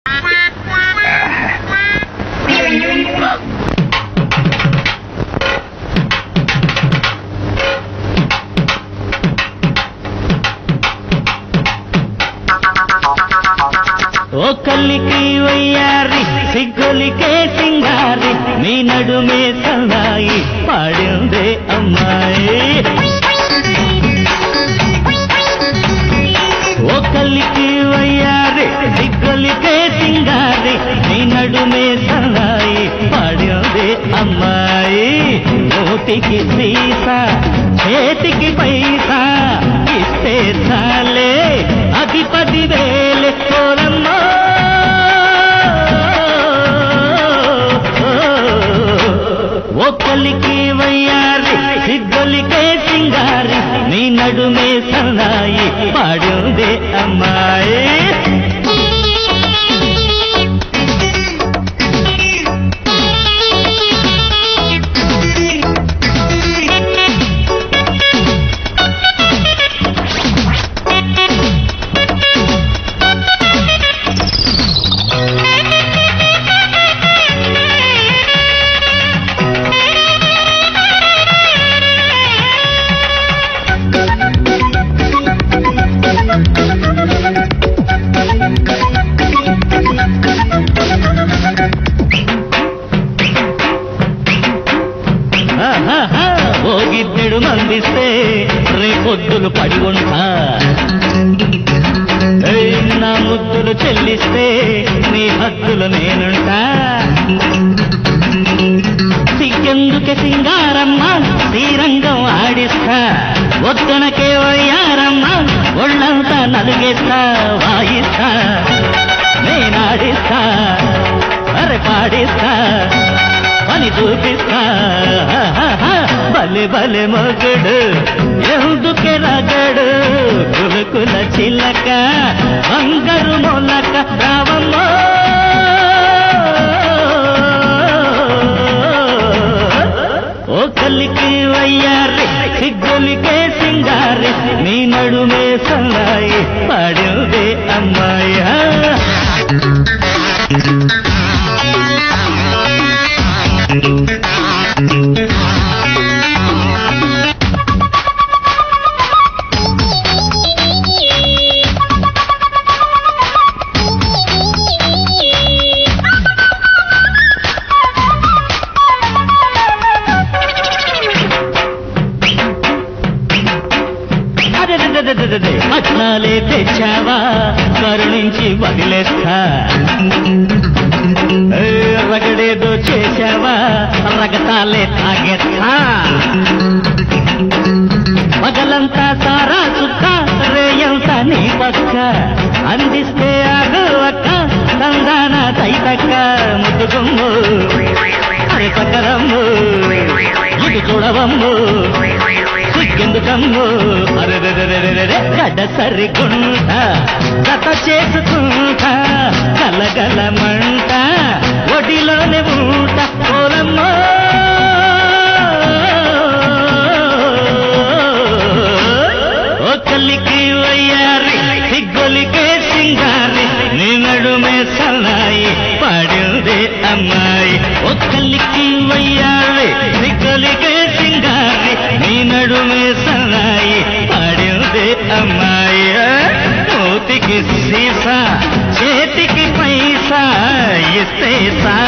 ఓ కల్లికి వయ్యారి సిగ్గులికే సింగారి నీ నడుమే సన్నాయి పాడిందే అమ్మాయి ఓ కల్లికి వయ్యారి సిగ్గులికే సింగారి నీ నడుమే సన్నాయి పాడిందే అమ్మాయి నోటికి సీసా చేతికి పైసా ఇస్తే చాలే అది పదివేలే కోరమ్మా ఒక్కలికి వయ్యారి సిగ్గులికే సింగారి నీ నడుమే సన్నాయి పాడుందే అమ్మాయి ఆహాహా, ఓ గిద్దెడు మందిస్తే రేపొద్దులు పడి ఉంటా ఏయ్, నా ముద్దులు చెల్లిస్తే నీ హద్దులు నేనుంటా సిగ్గెందుకే సింగారమ్మ శ్రీరంగం ఆడిస్తా ఒద్దనకే వయ్యారమ్మ ఒళ్ళంతా నలుగేస్తా వాయిస్తా నేనాడిస్తా అరే పాడిస్తా పని చూపిస్తా బలె బలె మగడు ఎందుకే రగడు కులుకుల చిల్లక బంగారు మొలక రావమ్మో ఓ కల్లికి వయ్యారి సిగ్గులికే సింగారి నీ నడుమే సన్నాయి పాడిందే అమ్మాయి అరెరెరెరెరెరె, పట్నాలే తెచ్చావా కరుణించి వదిలేస్తా ఏ, రగడేదో చేశావా రగతాలే తాగేస్తా పగలంతా సారా సుక్క రేయంతా నీ పక్క అందిస్తే ఆగు అక్క తందాన తైతక్క ముద్దుగుమ్ము అరే పక్కరమ్ము ఇది చూడవమ్ము సిగ్గెందుకమ్ము అరెరెరెరెరెరె గడ్డ సరిగుంట గత చేసుకుంటా కలగల మంట ఒడిలోనే ఊట కోలమ్మో ఓ కల్లికి వయ్యారి సిగ్గులికే సింగారి నీ నడుమే సన్నాయి పాడిందే అమ్మాయి ఓ కల్లికి వయ్యారి సిగ్గులికే సింగారి నీ నడుమే సన్నాయి పాడిందే అమ్మాయి మూతికి సీసా చేతికి పైసా ఇస్తే సా